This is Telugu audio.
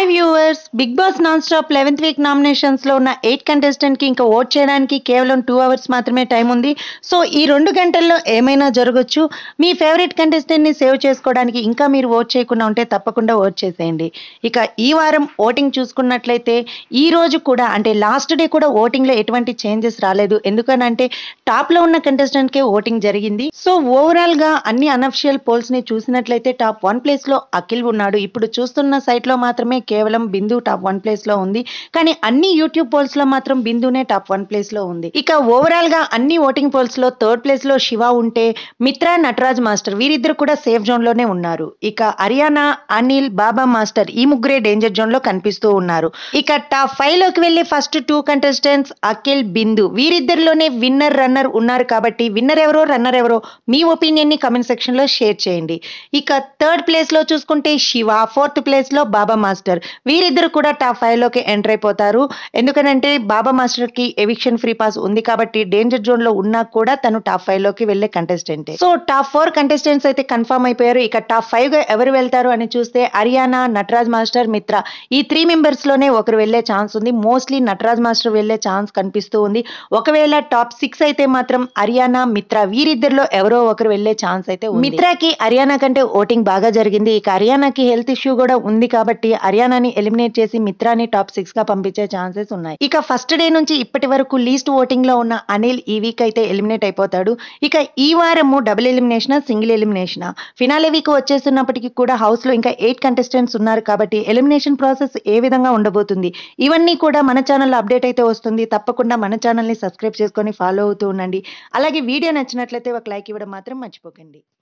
hi viewers Bigg Boss non stop eleventh week nominations లో ఉన్న ఎయిట్ కంటెస్టెంట్ కి ఇంకా ఓట్ చేయడానికి కేవలం టూ అవర్స్ మాత్రమే టైం ఉంది సో ఈ రెండు గంటల్లో ఏమైనా జరగచ్చు మీ ఫేవరెట్ కంటెస్టెంట్ ని సేవ్ చేసుకోవడానికి ఇంకా మీరు ఓట్ చేయకుండా ఉంటే తప్పకుండా ఓట్ చేసేయండి ఇక ఈ వారం ఓటింగ్ చూసుకున్నట్లయితే ఈ రోజు కూడా అంటే లాస్ట్ డే కూడా ఓటింగ్ లో ఎటువంటి చేంజెస్ రాలేదు ఎందుకనంటే టాప్ లో ఉన్న కంటెస్టెంట్ కే ఓటింగ్ జరిగింది సో ఓవరాల్ గా అన్ని అనఫిషియల్ పోల్స్ ని చూసినట్లయితే టాప్ వన్ ప్లేస్ లో అఖిల్ ఉన్నాడు ఇప్పుడు చూస్తున్న సైట్ లో మాత్రమే కేవలం బిందు టాప్ వన్ ప్లేస్ లో ఉంది కానీ అన్ని యూట్యూబ్ పోల్స్ లో మాత్రం బిందునే టాప్ వన్ ప్లేస్ లో ఉంది ఇక ఓవరాల్ గా అన్ని ఓటింగ్ పోల్స్ లో థర్డ్ ప్లేస్ లో శివ ఉంటే మిత్రా నటరాజ్ మాస్టర్ వీరిద్దరు కూడా సేఫ్ జోన్ లోనే ఉన్నారు ఇక హర్యానా అనిల్ బాబా మాస్టర్ ఈ ముగ్గురే డేంజర్ జోన్ లో కనిపిస్తూ ఉన్నారు ఇక టాప్ ఫైవ్ లోకి వెళ్లి first two contestants Akhil Bindu వీరిద్దరిలోనే విన్నర్ రన్నర్ ఉన్నారు కాబట్టి విన్నర్ ఎవరో రన్నర్ ఎవరో మీ ఒపీనియన్ ని కమెంట్ సెక్షన్ లో షేర్ చేయండి ఇక థర్డ్ ప్లేస్ లో చూసుకుంటే శివ ఫోర్త్ ప్లేస్ లో బాబా మాస్టర్ వీరిద్దరు కూడా టాప్ ఫైవ్ లోకి ఎంటర్ అయిపోతారు ఎందుకనంటే బాబా మాస్టర్ కి ఎవిక్షన్ ఫ్రీ పాస్ ఉంది కాబట్టి డేంజర్ జోన్ లో ఉన్నా కూడా తను టాప్ ఫైవ్ లోకి వెళ్లే contestant so top four contestants అయితే కన్ఫర్మ్ అయిపోయారు ఇక టాప్ ఫైవ్ గా ఎవరు వెళ్తారు అని చూస్తే హర్యానా నటరాజ్ మాస్టర్ మిత్ర ఈ త్రీ మెంబర్స్ లోనే ఒకరు వెళ్లే ఛాన్స్ ఉంది మోస్ట్లీ నటరాజ్ మాస్టర్ వెళ్లే ఛాన్స్ కనిపిస్తూ ఉంది ఒకవేళ టాప్ సిక్స్ అయితే మాత్రం హర్యానా మిత్ర వీరిద్దరిలో ఎవరో ఒకరు వెళ్లే ఛాన్స్ అయితే ఉంది మిత్రకి హర్యానా కంటే ఓటింగ్ బాగా జరిగింది ఇక హర్యానాకి హెల్త్ ఇష్యూ కూడా ఉంది కాబట్టి హర్యానాని ఎలిమినేట్ చేసి మిత్రాని టాప్ సిక్స్ గా పంపించే ఛాన్సెస్ ఉన్నాయి ఇక ఫస్ట్ డే నుంచి ఇప్పటి వరకు లీస్ట్ ఓటింగ్ లో ఉన్న అనిల్ ఈ వీక్ అయితే ఎలిమినేట్ అయిపోతాడు ఇక ఈ వారము double elimination single elimination finale week వచ్చేస్తున్నప్పటికీ కూడా హౌస్ లో ఇంకా ఎయిట్ కంటెస్టెంట్స్ ఉన్నారు కాబట్టి ఎలిమినేషన్ ప్రాసెస్ ఏ విధంగా ఉండబోతుంది ఇవన్నీ కూడా మన ఛానల్లో అప్డేట్ అయితే వస్తుంది తప్పకుండా మన ఛానల్ని సబ్స్క్రైబ్ చేసుకొని ఫాలో అవుతూ ఉండండి అలాగే వీడియో నచ్చినట్లయితే ఒక లైక్ ఇవ్వడం మాత్రం మర్చిపోకండి